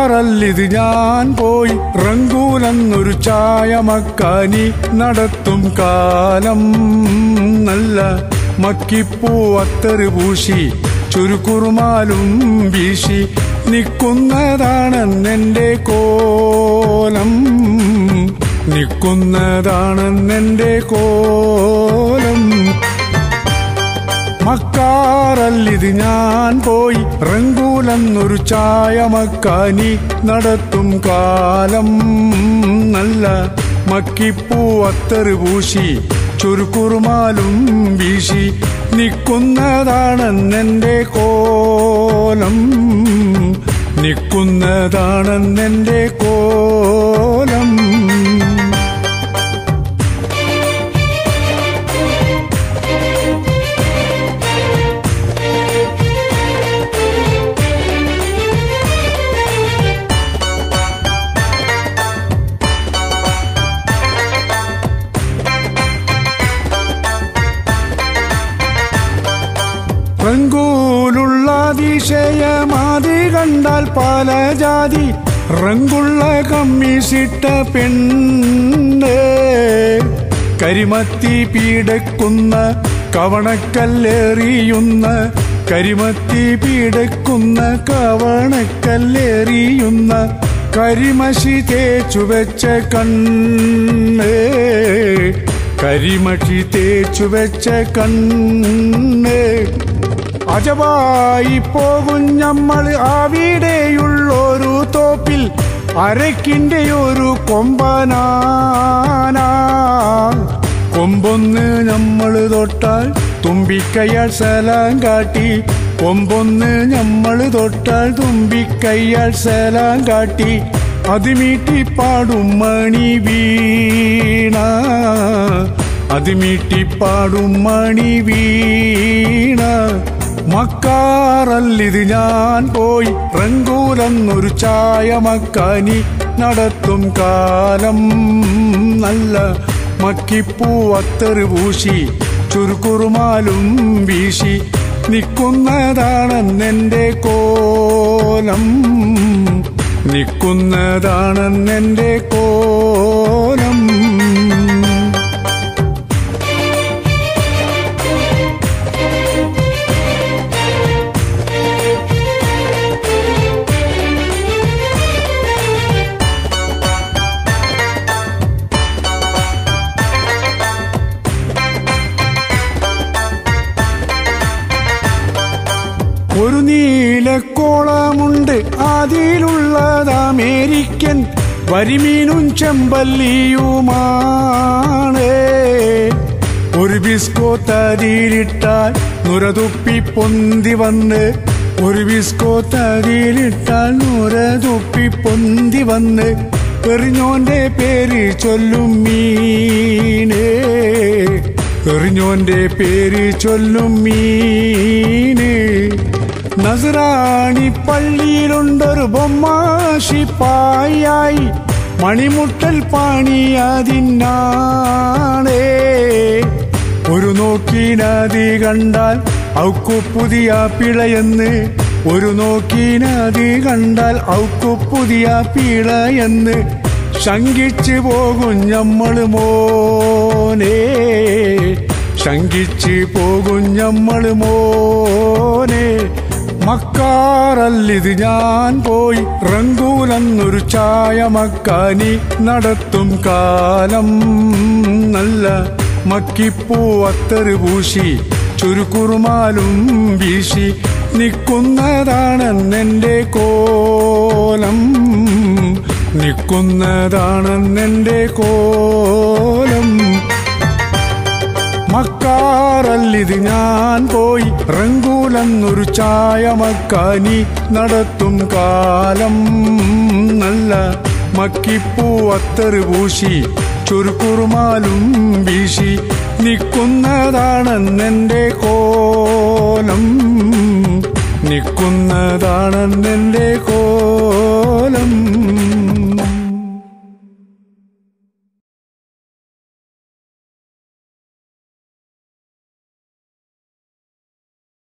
മക്കാറല്ലിത് ഞാൻ പോയി റങ്കൂലെന്നൊരു ചായ മക്കാനി നടത്തും കാലം നല്ല മക്കിപ്പൂ അത്തറ് പൂശി ചുരുക്കുറുമാലും വീശി നിൽക്കുന്നതാണെന്നെൻ്റെ കോലം നിൽക്കുന്നതാണെന്നെൻ്റെ കോലം മക്കാറല്ലിത് ഞാൻ പോയി റങ്കൂലെന്നൊരു ചായ മക്കാനി നടത്തും കാലം നല്ല മക്കിപ്പൂ അത്തറ് പൂശി ചുരുക്കുറുമാലും വീശി നിൽക്കുന്നതാണെന്നെൻ്റെ കോലം നിൽക്കുന്നതാണെന്നെൻ്റെ കോലം റങ്കൂലുള്ള അതിശയമാതി കണ്ടാൽ പല ജാതി റങ്കുള്ള കമ്മീസിട്ട പെണ്ണ് കരിമത്തി പീഡക്കുന്ന കവണക്കല്ലേറിയുന്ന കരിമത്തി പീഡക്കുന്ന കവണക്കല്ലേറിയുന്ന കരിമഷി തേച്ചു വെച്ച കണ്ണ് കരിമഷി തേച്ചു വെച്ച കണ്ണ് അജവായി പോകും നമ്മൾ അവിടെയുള്ളൊരു തോപ്പിൽ അരക്കിന്റെ ഒരു കൊമ്പനാന കൊമ്പൊന്ന് നമ്മൾ തൊട്ടാൽ തുമ്പിക്കയ്യാൾ സലാം കാട്ടി കൊമ്പൊന്ന് നമ്മൾ തൊട്ടാൽ തുമ്പിക്കയ്യാൾ സലാം കാട്ടി അത് മീട്ടിപ്പാടും മണി വീണ അത് മീട്ടിപ്പാടും മണി വീണ മക്കാറല്ലിത് ഞാൻ പോയി റങ്കൂലെന്നൊരു ചായ മക്കാനി നടത്തും കാലം നല്ല മക്കിപ്പൂ അത്തറ് പൂശി ചുരുക്കുറുമാലും വീശി നിൽക്കുന്നതാണെന്നെൻ്റെ കോലം നിൽക്കുന്നതാണെന്നെൻ്റെ കോലം ഒരു നീലക്കോളമുണ്ട് അതിലുള്ളത് അമേരിക്കൻ വരിമീനും ചെമ്പല്ലിയുമാണ് ഒരു ബിസ്കോ തരിയിലിട്ടാൽ നുരതുപ്പി പൊന്തി വന്ന് ഒരു ബിസ്കോ തരിയിലിട്ടാൽ നുരതുപ്പി പൊന്തി വന്ന് എറിഞ്ഞോന്റെ പേര് ചൊല്ലും മീനേ എറിഞ്ഞോന്റെ പേര് ചൊല്ലും മീന് നസറാണി പള്ളിയിലുണ്ടൊരു ബൊമ്മാശിപ്പായി മണിമുട്ടൽ പാണിയതിന്നാണേ ഒരു നോക്കിനതി കണ്ടാൽ ഔക്കു പുതിയ പിളയെന്ന് ഒരു നോക്കിനതി കണ്ടാൽ ഔക്കു പുതിയ പിളയെന്ന് ശങ്കിച്ചു പോകും ഞമ്മള് മോനെ ശങ്കിച്ചു പോകും ഞമ്മള് മോനെ മക്കാറല്ലിത് ഞാൻ പോയി റങ്കൂലെന്നൊരു ചായ മക്കാനി നടത്തും കാലം നല്ല മക്കിപ്പൂ അത്തറ് പൂശി ചുരുക്കുറുമാലും വീശി നിൽക്കുന്നതാണെന്നെൻ്റെ കോലം നിൽക്കുന്നതാണെന്നെൻ്റെ കോലം മക്കാറല്ലിത് ഞാൻ പോയി റങ്കൂലെന്നൊരു ചായ മക്കാനി നടത്തും കാലം നല്ല മക്കിപ്പൂ അത്തറ് പൂശി ചുരുക്കുറുമാലും വീശി നിൽക്കുന്നതാണെന്നെൻ്റെ കോലം നിൽക്കുന്നതാണെന്നെൻ്റെ കോ